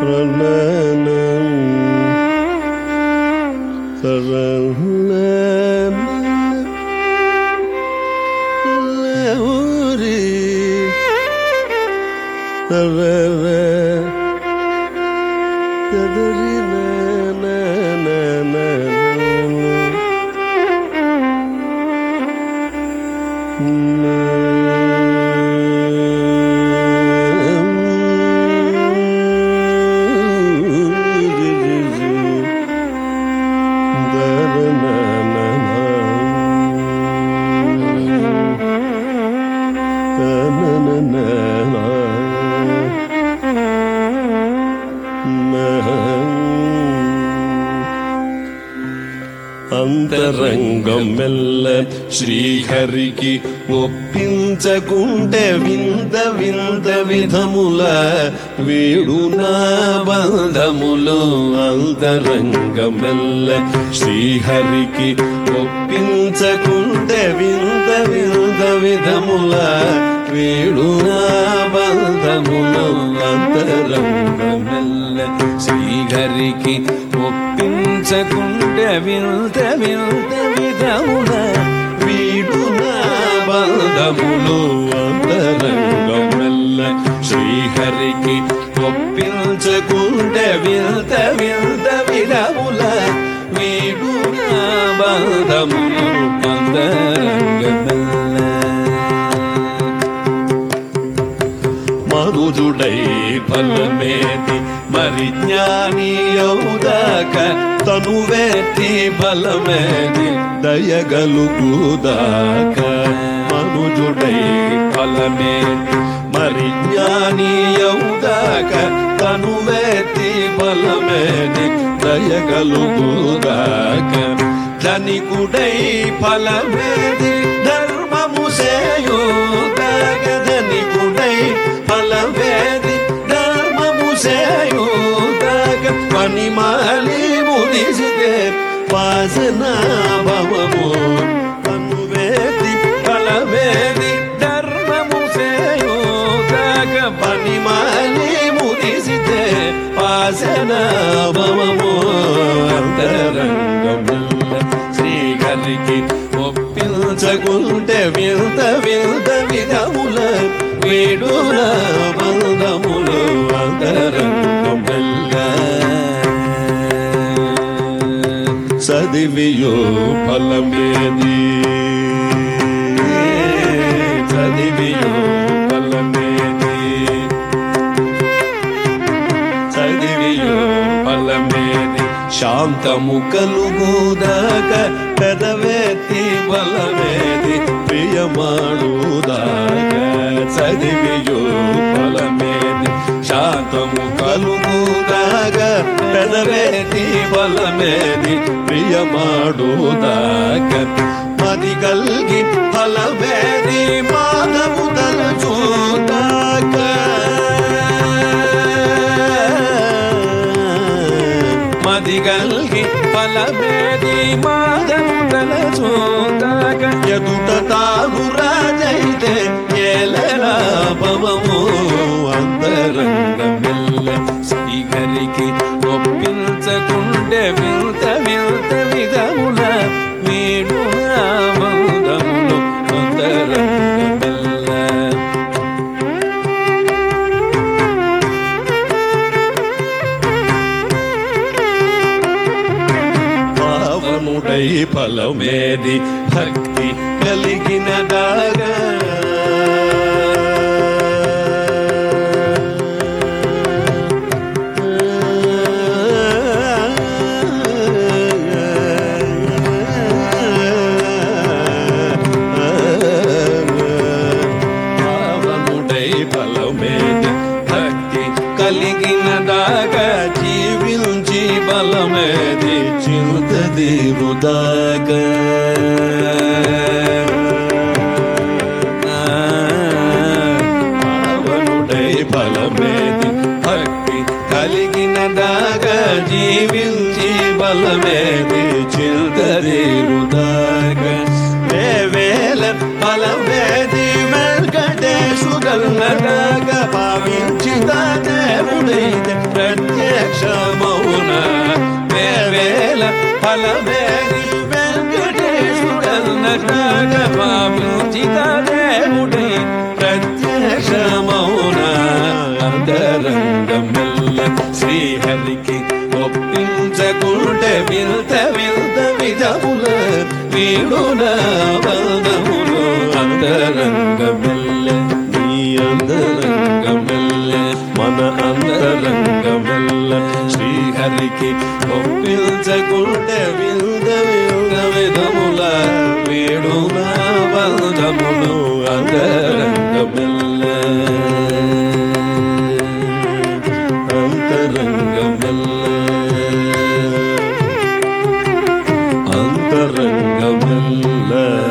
అంతరంగం మెల్ల శ్రీహరికి ఒప్పించకుంటే వింత వింత విధముల వేడునా బంధములు అంతరంగం మెల్ల శ్రీహరికి ఒప్పించకుంటే వింత వింత విధముల వేడునా బంధములు అంతరంగం మెల్ల శ్రీహరికి ఒప్పించకుంటే వింత వింత విధముల వీడునా బంధములు అంతరంగం మెల్ల శ్రీహరికి ఒప్పించకుంటే వింత వింత విధముల వీడునా బంధములు అంతరంగం మెల్ల మరుజుడై ఫలమేది మరి జ్ఞాని అవుదాక తను వేటి బలమేది దయగలుగుదాక మనుజుడై ఫలమేది మరి జ్ఞాని అవుదాక తను వేటి బలమేది దయగలుగుదాక ధనికుడై ఫలమేది ధర్మము సేయుదాక ధనికుడై ఫలమేది ధర్మము సేయుదాక పని మాలి ముదిసితే వాసన భవము అనువేది ఫలమేది ధర్మము సేయుదాక పని మాలి ముదిసితే వాసన భవము అంతరంగము శ్రీహరికి ఒప్పించకుంటే వింత వింత విధముల వీడుల బంధములు అంతరంగమెల్ల చదివియో ఫలమేది చదివియో ఫలమేది చదివియో ఫలమేది శాంతము కలుగుదాక పెదవేతి బలమేది ప్రియమాడుదాక చదివియో ఫలమేది శాంతము కలుగుదాక పెదవేతి బలమేది ప్రియమాడుదాక మది కల్గి ఫలమేది మాధవు తలచూదాక మదిగల్గి ఫలమేది మాధవుడల చూదాక ఎదుట తాను రాజైతే ఏలరా పవము అంతరంగమెల్ల శ్రీహరికి ఒప్పించకుండే వింత వింత విధముల వీడు నామముదములు అంతరంగమెల్ల పావనుడై ఫలమేది భక్తి కలిగిన దాగా పావనుడై ఫలమేది భక్తి కలిగిన దాగా జీవించి బలమేది చింతది వృదాగా పావనుడై ఫలమేది భక్తి కలిగిన దాగా జీవించి బలమేది చింతది వృదాగా వేవేల ఫలమేది వెంకటేశు గల్నగా భావించిన దేవుడైతే ప్రత్య వీడున బంధములు అంతరంగమెల్లె నీ అంతరంగమెల్లె మన అంతరంగమెల్ల శ్రీహరికి ఒప్పించకుంటే వింద వింద విధముల వీడున బంధములు అంతరంగమెల్లె అంతరంగమెల్ల అంతరంగమెల్ల